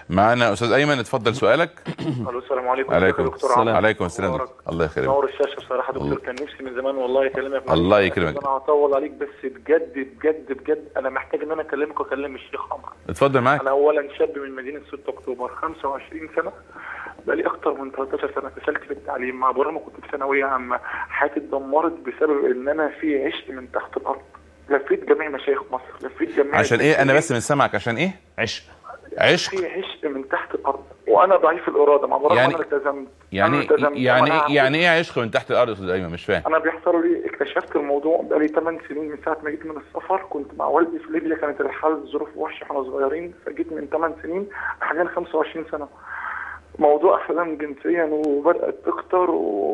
معانا استاذ ايمن اتفضل سؤالك الو السلام عليكم عليكم ازيك يا دكتور السلام عمرو؟ عليكم السلام مبارك. الله يخليك نور الشاشه بصراحه الله. دكتور كان نفسي من زمان والله اكلمك الله يكرمك. انا هطول عليك بس بجد بجد بجد انا محتاج ان انا اكلمك واكلم الشيخ عمرو اتفضل معاك انا اولا شاب من مدينه 6 اكتوبر 25 سنه بقالي اكتر من 13 سنه فشلت في التعليم مع برغم كنت في ثانويه عامه حياتي اتدمرت بسبب ان انا في عشق من تحت الارض لفيت جميع مشايخ مصر لفيت جميع عشان ايه انا بس من سامعك عشان ايه عشق عشق في عشق من تحت الارض وانا ضعيف الاراده مع برغم يعني- انا التزمت يعني أنا التزمت. يعني أنا ايه يعني ايه عشق من تحت الارض يا استاذ ايمن مش فاهم انا بيحصل لي اكتشفت الموضوع بقالي 8 سنين من ساعه ما جيت من السفر كنت مع والدي في ليبيا كانت الحال ظروف وحشه واحنا صغيرين فجيت من 8 سنين حاليا 25 سنه موضوع احلام جنسيا وبدات تكتر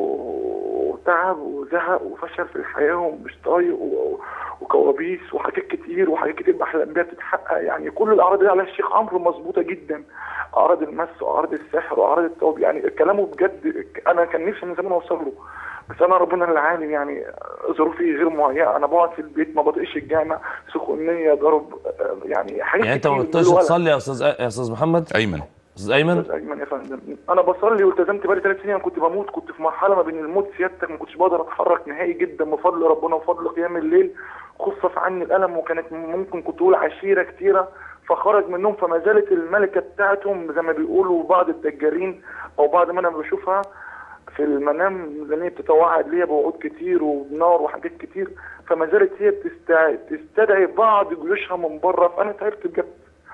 و- وتعب وزهق وفشل في الحياه ومش طايق و- وكوابيس وحاجات كتير وحاجات كتير بحلم بيها تتحقق يعني كل الاعراض اللي على الشيخ عمرو مظبوطه جدا اعراض المس واعراض السحر واعراض التوب يعني كلامه بجد انا كان نفسي من زمان اوصل له بس انا ربنا اللي عالم يعني ظروفي غير مهيئه انا بقعد في البيت ما بطيقش الجامع سخونيه ضرب آه، يعني حاجات يعني انت ما كتير بتقدرش بالولد. تصلي يا استاذ يا استاذ محمد ايمن استاذ ايمن أستاذ ايمن يا فندم انا بصلي والتزمت بقالي ثلاث سنين انا كنت بموت كنت في مرحله ما بين الموت سيادتك ما كنتش بقدر اتحرك نهائي جدا بفضل ربنا وفضل قيام الليل خفف عني الالم وكانت ممكن كنت اقول عشيره كتيره فخرج منهم فما زالت الملكه بتاعتهم زي ما بيقولوا بعض الدجالين او بعض ما انا بشوفها في المنام لان هي بتتوعد ليا بوعود كتير وبنار وحاجات كتير فما زالت هي بتستع- تستدعي بعض جيوشها من بره فانا تعبت بجد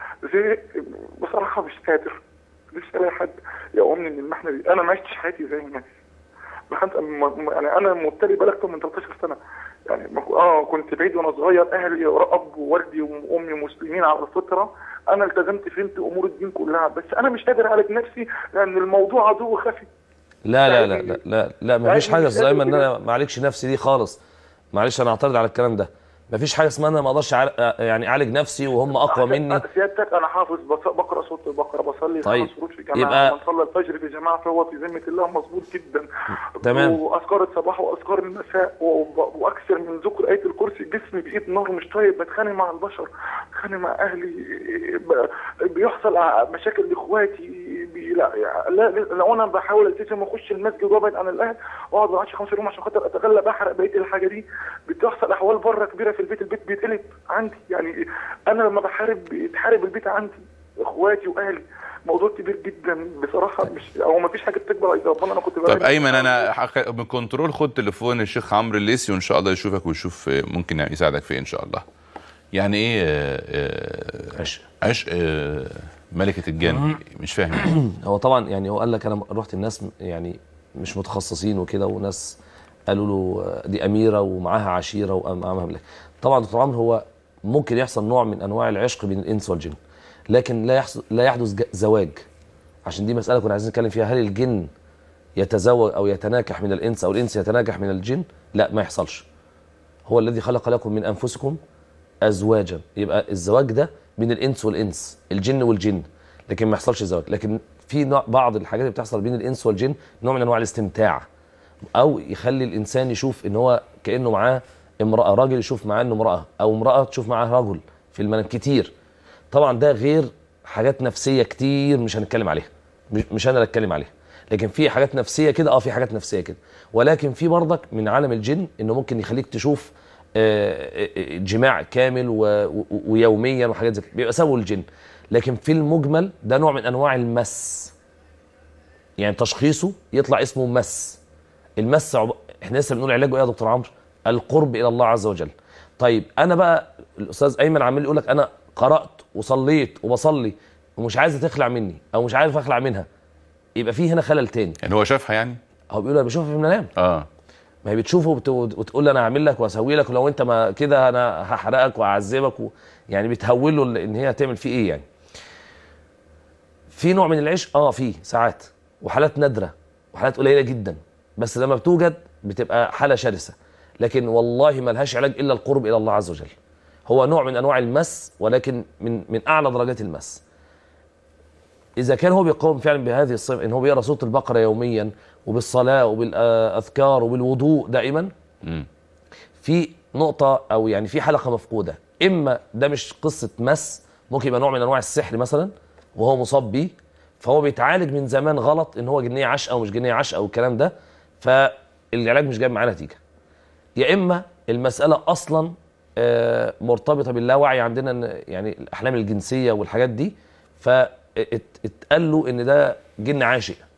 زي بصراحه مش قادر مش الاقي حد يقومني من المحنه دي انا ما عشتش حياتي زي الناس بخمس م- م- يعني انا مبتلي بقالي اكتر من 13 سنه يعني ما كو- اه كنت بعيد وانا صغير اهلي اب ووالدي وامي مسلمين على الفطره انا التزمت فهمت امور الدين كلها بس انا مش قادر اعالج نفسي لان الموضوع عدو خفي لا لا لا لا لا, لا ما فيش حاجه يا استاذ ايمن ان انا ما اعالجش نفسي دي خالص معلش انا اعترض على الكلام ده ما فيش حاجه اسمها انا ما اقدرش أعال- يعني اعالج نفسي وهم اقوى مني سيادتك انا حافظ بص- بقرا سوره البقره بصلي طيب. خمس فروض في جماعه يبقى- من صلى الفجر في جماعه فهو في ذمه الله مظبوط جدا تمام. واذكار الصباح واذكار المساء و- واكثر من ذكر ايه الكرسي جسمي بايد نار مش طايق بتخانق مع البشر بتخانق مع اهلي ب- بيحصل ع- مشاكل لاخواتي بي- لا, لا لو انا بحاول التزم واخش المسجد وابعد عن الاهل واقعد ما اقعدش خمس يوم عشان خاطر اتغلب احرق بقيه الحاجه دي بتحصل احوال بره كبيره في البيت البيت بيتقلب عندي يعني انا لما بحارب بيتحارب البيت عندي اخواتي واهلي موضوع كبير جدا بصراحه مش او ما فيش حاجه بتكبر عند ربنا انا كنت طب بعمل- ايمن انا حق- من كنترول خد تليفون الشيخ عمرو الليسي وان شاء الله يشوفك ويشوف آه، ممكن يساعدك في إيه ان شاء الله يعني ايه آه، آه، عشق. عشق آه، ملكه الجن مش فاهم هو طبعا يعني هو قال لك انا رحت الناس يعني مش متخصصين وكده وناس قالوا له آه، دي اميره ومعاها عشيره ومعاها مملكه طبعا دكتور عمرو هو ممكن يحصل نوع من انواع العشق بين الانس والجن لكن لا يحصل لا يحدث ج- زواج عشان دي مساله كنا عايزين نتكلم فيها هل الجن يتزوج او يتناكح من الانس او الانس يتناكح من الجن لا ما يحصلش هو الذي خلق لكم من انفسكم ازواجا يبقى الزواج ده بين الانس والانس الجن والجن لكن ما يحصلش زواج لكن في نوع بعض الحاجات اللي بتحصل بين الانس والجن نوع من انواع الاستمتاع او يخلي الانسان يشوف ان هو كانه معاه امراه راجل يشوف معاه انه امراه او امراه تشوف معاه رجل في المنام كتير طبعا ده غير حاجات نفسيه كتير مش هنتكلم عليها مش- مش انا اللي اتكلم عليها لكن في حاجات نفسيه كده اه في حاجات نفسيه كده ولكن في برضك من عالم الجن انه ممكن يخليك تشوف آه، آه، جماع كامل و- و- ويوميا وحاجات زي كده بيبقى سبب الجن لكن في المجمل ده نوع من انواع المس يعني تشخيصه يطلع اسمه مس المس عب... احنا لسه بنقول علاجه ايه يا دكتور عمرو القرب الى الله عز وجل طيب انا بقى الاستاذ ايمن عمال يقول لك انا قرات وصليت وبصلي ومش عايزه تخلع مني او مش عارف اخلع منها يبقى في هنا خلل تاني يعني هو شافها يعني هو بيقول انا بشوفها في المنام اه ما هي بتشوفه وبت... وتقول لي انا هعمل لك واسوي لك ولو انت ما كده انا هحرقك واعذبك و... يعني بتهوله ل- ان هي هتعمل فيه ايه يعني في نوع من العشق اه في ساعات وحالات نادره وحالات قليله جدا بس لما بتوجد بتبقى حاله شرسه لكن والله ما لهاش علاج الا القرب الى الله عز وجل هو نوع من انواع المس ولكن من من اعلى درجات المس اذا كان هو بيقوم فعلا بهذه الصفه ان هو بيقرا سوره البقره يوميا وبالصلاه وبالاذكار وبالوضوء دائما مم. في نقطه او يعني في حلقه مفقوده اما ده مش قصه مس ممكن يبقى نوع من انواع السحر مثلا وهو مصاب بيه فهو بيتعالج من زمان غلط ان هو جنيه عشقه ومش جنيه عشقه والكلام ده فالعلاج مش جايب معاه نتيجه يا اما المساله اصلا آه، مرتبطه باللاوعي عندنا إن يعني الاحلام الجنسيه والحاجات دي فاتقال له ان ده جن عاشق